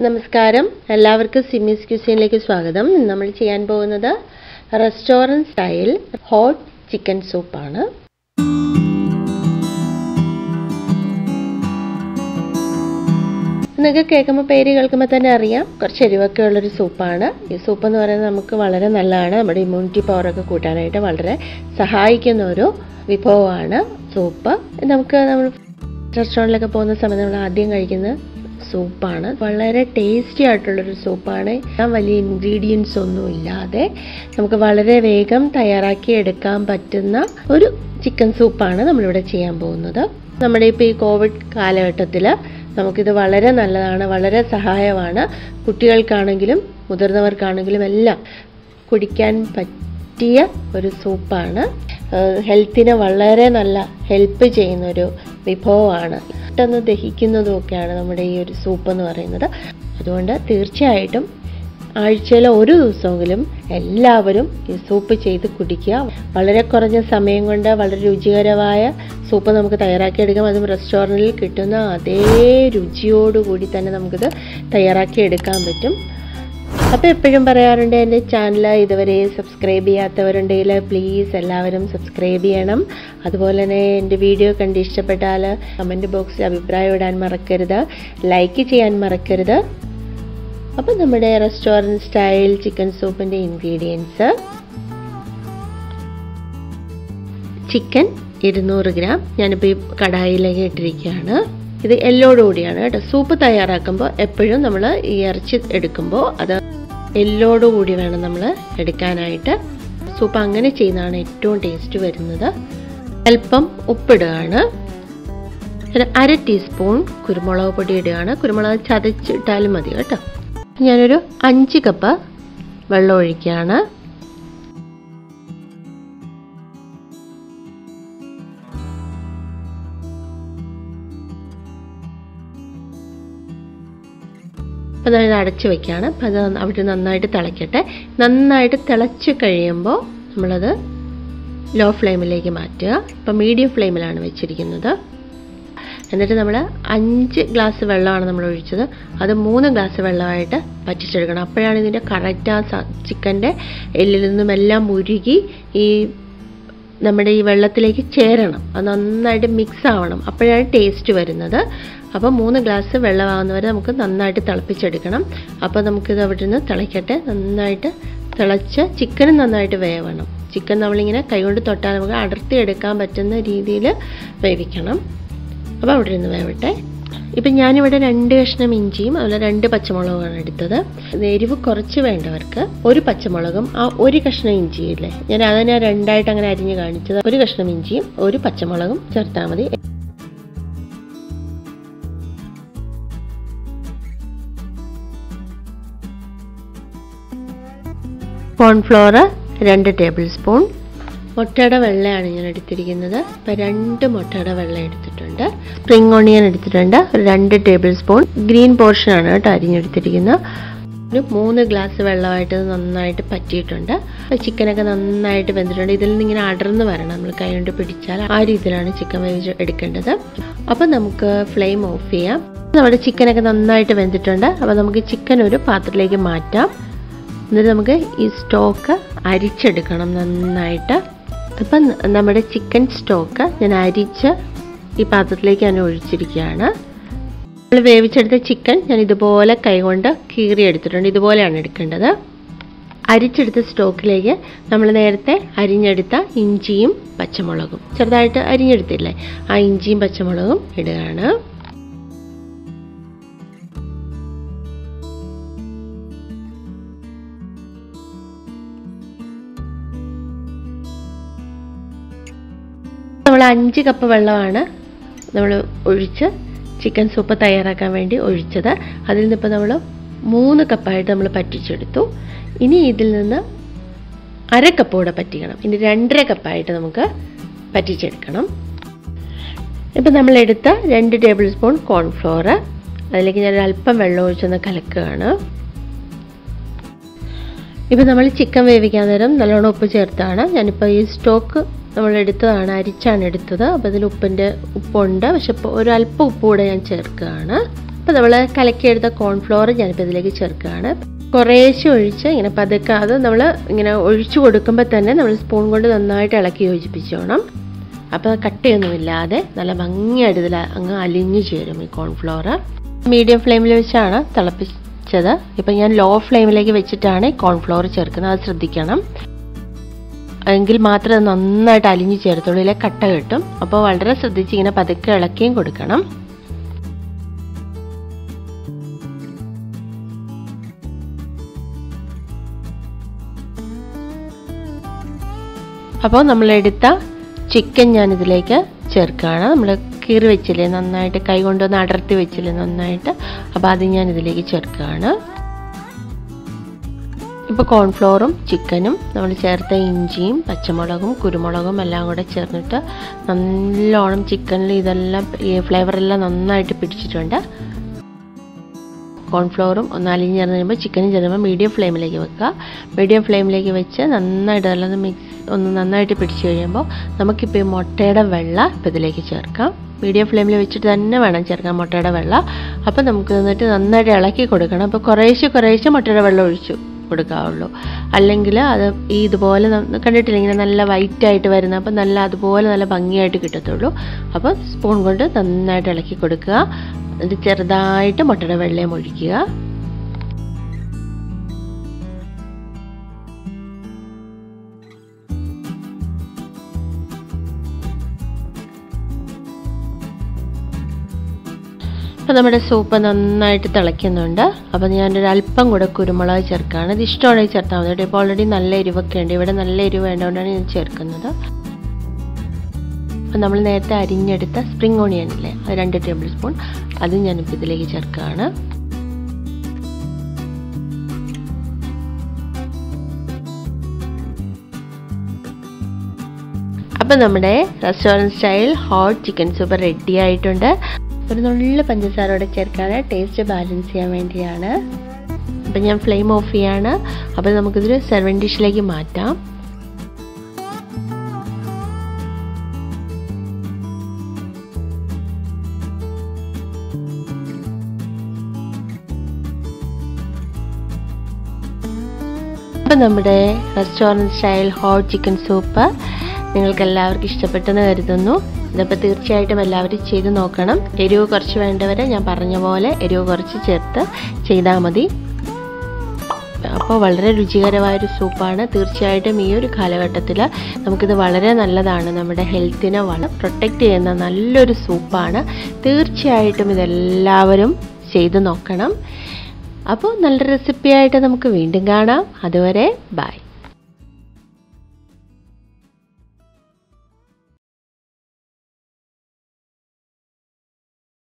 നമസ്കാരം എല്ലാവർക്കും സിമ്മിസ് ക്യൂസിനിലേക്ക് സ്വാഗതം ഇന്ന് നമ്മൾ ചെയ്യാൻ പോകുന്നത് റെസ്റ്റോറൻറ്റ് സ്റ്റൈൽ ഹോട്ട് ചിക്കൻ സൂപ്പാണ് നിങ്ങൾക്ക് കേൾക്കുമ്പോൾ പേര് കേൾക്കുമ്പോൾ തന്നെ അറിയാം കുറച്ച് എരിവൊക്കെ ഉള്ളൊരു സൂപ്പാണ് ഈ സൂപ്പ് എന്ന് പറയുന്നത് നമുക്ക് വളരെ നല്ലതാണ് നമ്മുടെ ഇമ്മ്യൂണിറ്റി പവറൊക്കെ കൂട്ടാനായിട്ട് വളരെ സഹായിക്കുന്ന ഒരു വിഭവമാണ് സൂപ്പ് നമുക്ക് നമ്മൾ റെസ്റ്റോറൻറ്റിലൊക്കെ പോകുന്ന സമയത്ത് നമ്മൾ ആദ്യം കഴിക്കുന്ന സൂപ്പാണ് വളരെ ടേസ്റ്റി ആയിട്ടുള്ളൊരു സൂപ്പാണ് വലിയ ഇൻഗ്രീഡിയൻസ് ഒന്നും ഇല്ലാതെ നമുക്ക് വളരെ വേഗം തയ്യാറാക്കി എടുക്കാൻ പറ്റുന്ന ഒരു ചിക്കൻ സൂപ്പാണ് നമ്മളിവിടെ ചെയ്യാൻ പോകുന്നത് നമ്മുടെ ഇപ്പോൾ ഈ കോവിഡ് കാലഘട്ടത്തിൽ നമുക്കിത് വളരെ നല്ലതാണ് വളരെ സഹായമാണ് കുട്ടികൾക്കാണെങ്കിലും മുതിർന്നവർക്കാണെങ്കിലും എല്ലാം കുടിക്കാൻ പറ്റിയ ഒരു സൂപ്പാണ് ഹെൽത്തിനെ വളരെ നല്ല ഹെൽപ്പ് ചെയ്യുന്ന ഒരു വിഭവമാണ് പെട്ടെന്ന് ദഹിക്കുന്നതും ഒക്കെയാണ് നമ്മുടെ ഈ ഒരു സൂപ്പ് എന്ന് പറയുന്നത് അതുകൊണ്ട് തീർച്ചയായിട്ടും ആഴ്ചയിൽ ഒരു ദിവസമെങ്കിലും എല്ലാവരും ഈ സൂപ്പ് ചെയ്ത് കുടിക്കുക വളരെ കുറഞ്ഞ സമയം കൊണ്ട് വളരെ രുചികരമായ സൂപ്പ് നമുക്ക് തയ്യാറാക്കിയെടുക്കാം അതും റെസ്റ്റോറൻറ്റിൽ കിട്ടുന്ന അതേ രുചിയോടുകൂടി തന്നെ നമുക്കിത് തയ്യാറാക്കിയെടുക്കാൻ പറ്റും അപ്പോൾ എപ്പോഴും പറയാറുണ്ട് എൻ്റെ ചാനൽ ഇതുവരെ സബ്സ്ക്രൈബ് ചെയ്യാത്തവരുണ്ടെങ്കിൽ പ്ലീസ് എല്ലാവരും സബ്സ്ക്രൈബ് ചെയ്യണം അതുപോലെ തന്നെ എൻ്റെ വീഡിയോ കണ്ട് ഇഷ്ടപ്പെട്ടാൽ കമൻറ്റ് ബോക്സിൽ അഭിപ്രായം ഇടാൻ മറക്കരുത് ലൈക്ക് ചെയ്യാൻ മറക്കരുത് അപ്പോൾ നമ്മുടെ റെസ്റ്റോറൻറ്റ് സ്റ്റൈൽ ചിക്കൻ സൂപ്പിൻ്റെ ഇൻഗ്രീഡിയൻസ് ചിക്കൻ ഇരുന്നൂറ് ഗ്രാം ഞാനിപ്പോൾ ഈ കടായിലേക്ക് ഇട്ടിരിക്കുകയാണ് ഇത് എല്ലോടുകൂടിയാണ് കേട്ടോ സൂപ്പ് തയ്യാറാക്കുമ്പോൾ എപ്പോഴും നമ്മൾ ഈ ഇറച്ചി എടുക്കുമ്പോൾ അത് എല്ലോടുകൂടി വേണം നമ്മൾ എടുക്കാനായിട്ട് സൂപ്പ് അങ്ങനെ ചെയ്യുന്നതാണ് ഏറ്റവും ടേസ്റ്റ് വരുന്നത് അല്പം ഉപ്പിടുകയാണ് ഒരു അര ടീസ്പൂൺ കുരുമുളക് പൊടി ഇടുകയാണ് കുരുമുളക് ചതച്ചിട്ടാലും മതി കേട്ടോ ഞാനൊരു അഞ്ച് കപ്പ് വെള്ളം ഒഴിക്കുകയാണ് അപ്പോൾ ഞാൻ അടച്ചു വെക്കുകയാണ് അപ്പം അത് അവിടെ നന്നായിട്ട് തിളയ്ക്കട്ടെ നന്നായിട്ട് തിളച്ച് കഴിയുമ്പോൾ നമ്മളത് ലോ ഫ്ലെയിമിലേക്ക് മാറ്റുക ഇപ്പം മീഡിയം ഫ്ലെയിമിലാണ് വെച്ചിരിക്കുന്നത് എന്നിട്ട് നമ്മൾ അഞ്ച് ഗ്ലാസ് വെള്ളമാണ് നമ്മൾ ഒഴിച്ചത് അത് മൂന്ന് ഗ്ലാസ് വെള്ളമായിട്ട് പറ്റിച്ചെടുക്കണം അപ്പോഴാണ് ഇതിൻ്റെ കറക്റ്റ് ആ ചിക്കൻ്റെ എല്ലിൽ നിന്നും എല്ലാം ഉരുകി ഈ നമ്മുടെ ഈ വെള്ളത്തിലേക്ക് ചേരണം അത് നന്നായിട്ട് മിക്സ് ആവണം അപ്പോഴാണ് ടേസ്റ്റ് വരുന്നത് അപ്പോൾ മൂന്ന് ഗ്ലാസ് വെള്ളമാകുന്നവരെ നമുക്ക് നന്നായിട്ട് തിളപ്പിച്ചെടുക്കണം അപ്പോൾ നമുക്കിത് അവിടെ നിന്ന് തിളയ്ക്കട്ടെ നന്നായിട്ട് തിളച്ച് ചിക്കനും നന്നായിട്ട് വേവണം ചിക്കൻ നമ്മളിങ്ങനെ കൈകൊണ്ട് തൊട്ടാൽ നമുക്ക് അടർത്തി എടുക്കാൻ പറ്റുന്ന രീതിയിൽ വേവിക്കണം അപ്പോൾ അവിടെ നിന്ന് വേവട്ടെ ഇപ്പം ഞാനിവിടെ രണ്ട് കഷ്ണം ഇഞ്ചിയും അതുപോലെ രണ്ട് പച്ചമുളകുമാണ് എടുത്തത് എരിവ് കുറച്ച് വേണ്ടവർക്ക് ഒരു പച്ചമുളകും ആ ഒരു കഷ്ണം ഇഞ്ചിയില്ലേ ഞാൻ അതിനെ രണ്ടായിട്ട് അങ്ങനെ അരിഞ്ഞ് കാണിച്ചത് ഒരു കഷ്ണം ഇഞ്ചിയും ഒരു പച്ചമുളകും ചേർത്താൽ മതി കോൺഫ്ലോർ രണ്ട് ടേബിൾ സ്പൂൺ മുട്ടയുടെ വെള്ളയാണ് ഞാൻ എടുത്തിരിക്കുന്നത് ഇപ്പം രണ്ട് മുട്ടയുടെ വെള്ള എടുത്തിട്ടുണ്ട് സ്പ്രിംഗ് ഓണിയൻ എടുത്തിട്ടുണ്ട് ഒരു രണ്ട് ടേബിൾ സ്പൂൺ ഗ്രീൻ പോർഷനാണ് കേട്ടോ അരിഞ്ഞെടുത്തിരിക്കുന്നത് ഒരു മൂന്ന് ഗ്ലാസ് വെള്ളമായിട്ട് നന്നായിട്ട് പറ്റിയിട്ടുണ്ട് ചിക്കനൊക്കെ നന്നായിട്ട് വെന്തിട്ടുണ്ട് ഇതിൽ നിന്ന് ഇങ്ങനെ അടർന്ന് വരണം നമ്മൾ കൈ കൊണ്ട് പിടിച്ചാൽ ആ രീതിയിലാണ് ചിക്കൻ വേവിച്ച് എടുക്കേണ്ടത് അപ്പം നമുക്ക് ഫ്ലെയിം ഓഫ് ചെയ്യാം നമ്മുടെ ചിക്കനൊക്കെ നന്നായിട്ട് വെന്തിട്ടുണ്ട് അപ്പോൾ നമുക്ക് ചിക്കൻ ഒരു പാത്രത്തിലേക്ക് മാറ്റാം എന്നിട്ട് നമുക്ക് ഈ സ്റ്റോക്ക് അരിച്ചെടുക്കണം നന്നായിട്ട് അപ്പം നമ്മുടെ ചിക്കൻ സ്റ്റോക്ക് ഞാൻ അരിച്ച് ഈ പാത്രത്തിലേക്ക് ഞാൻ ഒഴിച്ചിരിക്കുകയാണ് നമ്മൾ വേവിച്ചെടുത്ത ചിക്കൻ ഞാൻ ഇതുപോലെ കൈകൊണ്ട് കീറി എടുത്തിട്ടുണ്ട് ഇതുപോലെയാണ് എടുക്കേണ്ടത് അരിച്ചെടുത്ത സ്റ്റോക്കിലേക്ക് നമ്മൾ നേരത്തെ അരിഞ്ഞെടുത്ത ഇഞ്ചിയും പച്ചമുളകും ചെറുതായിട്ട് അരിഞ്ഞെടുത്തില്ലേ ആ ഇഞ്ചിയും പച്ചമുളകും ഇടുകയാണ് നമ്മൾ അഞ്ച് കപ്പ് വെള്ളമാണ് നമ്മൾ ഒഴിച്ച് ചിക്കൻ സൂപ്പ് തയ്യാറാക്കാൻ വേണ്ടി ഒഴിച്ചത് അതിൽ നിന്ന് ഇപ്പോൾ നമ്മൾ മൂന്ന് കപ്പായിട്ട് നമ്മൾ പറ്റിച്ചെടുത്തു ഇനി ഇതിൽ നിന്ന് അര കപ്പ് കൂടെ പറ്റിക്കണം ഇനി രണ്ടര കപ്പായിട്ട് നമുക്ക് പറ്റിച്ചെടുക്കണം ഇപ്പം നമ്മളെടുത്ത രണ്ട് ടേബിൾ സ്പൂൺ കോൺഫ്ലോർ അതിലേക്ക് ഞാൻ അല്പം വെള്ളം ഒഴിച്ചൊന്ന് കലക്കുകയാണ് ഇപ്പം നമ്മൾ ചിക്കൻ വേവിക്കാൻ നേരം നല്ലോണം ഉപ്പ് ചേർത്താണ് ഞാനിപ്പോൾ ഈ സ്റ്റോക്ക് നമ്മൾ എടുത്തതാണ് അരിച്ചാണ് എടുത്തത് അപ്പോൾ ഇതിൽ ഉപ്പിൻ്റെ ഉപ്പുണ്ട് പക്ഷെ ഒരല്പം ഉപ്പ് കൂടെ ഞാൻ ചേർക്കുകയാണ് അപ്പോൾ നമ്മൾ കലക്കിയെടുത്ത കോൺഫ്ലോർ ഞാനിപ്പോൾ ഇതിലേക്ക് ചേർക്കുകയാണ് കുറേശ്ശെ ഒഴിച്ച് ഇങ്ങനെ പതുക്കെ അത് നമ്മൾ ഇങ്ങനെ ഒഴിച്ചു കൊടുക്കുമ്പോൾ തന്നെ നമ്മൾ സ്പൂൺ കൊണ്ട് നന്നായിട്ട് ഇളക്കി യോജിപ്പിച്ചോണം അപ്പോൾ കട്ടയൊന്നുമില്ലാതെ നല്ല ഭംഗിയായിട്ട് ഇതിൽ അങ്ങ് അലിഞ്ഞു ചേരും ഈ കോൺഫ്ലോർ മീഡിയം ഫ്ലെയിമിൽ വെച്ചാണ് തിളപ്പിച്ചത് ഇപ്പം ഞാൻ ലോ ഫ്ലെയിമിലേക്ക് വെച്ചിട്ടാണ് കോൺഫ്ലോർ ചേർക്കുന്നത് അത് ശ്രദ്ധിക്കണം എങ്കിൽ മാത്രമേ അത് നന്നായിട്ട് അലിഞ്ഞു ചേർത്തുള്ളൂ ഇല്ലേ കട്ട കിട്ടും അപ്പോൾ വളരെ ശ്രദ്ധിച്ച് ഇങ്ങനെ പതുക്കെ ഇളക്കിയും കൊടുക്കണം അപ്പോൾ നമ്മളെടുത്ത ചിക്കൻ ഞാനിതിലേക്ക് ചേർക്കുകയാണ് നമ്മൾ കീറി വെച്ചില്ലേ നന്നായിട്ട് കൈ കൊണ്ടൊന്ന് അടർത്തി വെച്ചില്ലേ നന്നായിട്ട് അപ്പോൾ അത് ഞാൻ ഇതിലേക്ക് ചേർക്കുകയാണ് ഇപ്പോൾ കോൺഫ്ലോറും ചിക്കനും നമ്മൾ ചേർത്ത ഇഞ്ചിയും പച്ചമുളകും കുരുമുളകും എല്ലാം കൂടെ ചേർന്നിട്ട് നല്ലോണം ചിക്കനിൽ ഇതെല്ലാം ഈ ഫ്ലേവറെല്ലാം നന്നായിട്ട് പിടിച്ചിട്ടുണ്ട് കോൺഫ്ലോറും ഒന്ന് അലിഞ്ഞിറങ്ങി കഴിയുമ്പോൾ ചിക്കനും ചേർക്കുമ്പോൾ മീഡിയം ഫ്ലെയിമിലേക്ക് വെക്കുക മീഡിയം ഫ്ലെയിമിലേക്ക് വെച്ച് നന്നായിട്ട് അല്ലാതെ മിക്സ് ഒന്ന് നന്നായിട്ട് പിടിച്ച് കഴിയുമ്പോൾ നമുക്കിപ്പോൾ ഈ മുട്ടയുടെ വെള്ള ഇപ്പോൾ ഇതിലേക്ക് ചേർക്കാം മീഡിയം ഫ്ലെയിമിൽ വെച്ചിട്ട് തന്നെ വേണം ചേർക്കാൻ മുട്ടയുടെ വെള്ള അപ്പോൾ നമുക്ക് എന്നിട്ട് നന്നായിട്ട് ഇളക്കി കൊടുക്കണം അപ്പോൾ കുറേശ്ശെ കുറേശ്ശെ മുട്ടയുടെ വെള്ളം ഒഴിച്ചു കൊടുക്കാവുള്ളൂ അല്ലെങ്കിൽ അത് ഈ ഇതുപോലെ കണ്ടിട്ടില്ല ഇങ്ങനെ നല്ല വൈറ്റ് ആയിട്ട് വരുന്ന അപ്പോൾ നല്ല അതുപോലെ നല്ല ഭംഗിയായിട്ട് കിട്ടത്തുള്ളൂ അപ്പോൾ സ്പൂൺ കൊണ്ട് നന്നായിട്ട് ഇളക്കി കൊടുക്കുക എന്നിട്ട് ചെറുതായിട്ട് മുട്ടയുടെ വെള്ളയും ഒഴിക്കുക അപ്പോൾ നമ്മുടെ സൂപ്പ് നന്നായിട്ട് തിളയ്ക്കുന്നുണ്ട് അപ്പോൾ ഞാനൊരു അല്പം കൂടെ കുരുമുളക് ചേർക്കുകയാണ് ഇത് ഇഷ്ടമാണെങ്കിൽ ചേർത്താൽ മതി കേട്ടോ ഇപ്പോൾ ഓൾറെഡി നല്ല എരിവൊക്കെ ഉണ്ട് ഇവിടെ നല്ല എരിവ് വേണ്ടതുകൊണ്ടാണ് ഞാൻ ചേർക്കുന്നത് അപ്പോൾ നമ്മൾ നേരത്തെ അരിഞ്ഞെടുത്ത സ്പ്രിംഗ് ഓണിയൻ ഇല്ലേ അത് രണ്ട് ടേബിൾ സ്പൂൺ അത് ഞാനിപ്പോൾ ഇതിലേക്ക് ചേർക്കുകയാണ് അപ്പോൾ നമ്മുടെ restaurant style hot chicken soup ready ആയിട്ടുണ്ട് ഒരു നുള്ള പഞ്ചസാരയോടെ ചേർക്കാണ് ടേസ്റ്റ് ബാലൻസ് ചെയ്യാൻ വേണ്ടിയാണ് അപ്പം ഞാൻ ഫ്ലെയിം ഓഫ് ചെയ്യാണ് അപ്പോൾ നമുക്കിതൊരു സെർവൻ ഡിഷിലേക്ക് മാറ്റാം അപ്പം നമ്മുടെ restaurant style hot chicken soup നിങ്ങൾക്ക് എല്ലാവർക്കും ഇഷ്ടപ്പെട്ടെന്ന് കരുതുന്നു ഇതിപ്പോൾ തീർച്ചയായിട്ടും എല്ലാവരും ചെയ്ത് നോക്കണം എരിവ് കുറച്ച് വേണ്ടവരെ ഞാൻ പറഞ്ഞ പോലെ എരിവ് കുറച്ച് ചേർത്ത് ചെയ്താൽ മതി അപ്പോൾ വളരെ രുചികരമായൊരു സൂപ്പാണ് തീർച്ചയായിട്ടും ഈ ഒരു കാലഘട്ടത്തിൽ നമുക്കിത് വളരെ നല്ലതാണ് നമ്മുടെ ഹെൽത്തിനെ വളരെ പ്രൊട്ടക്റ്റ് ചെയ്യുന്ന നല്ലൊരു സൂപ്പാണ് തീർച്ചയായിട്ടും ഇതെല്ലാവരും ചെയ്ത് നോക്കണം അപ്പോൾ നല്ല റെസിപ്പിയായിട്ട് നമുക്ക് വീണ്ടും കാണാം അതുവരെ ബൈ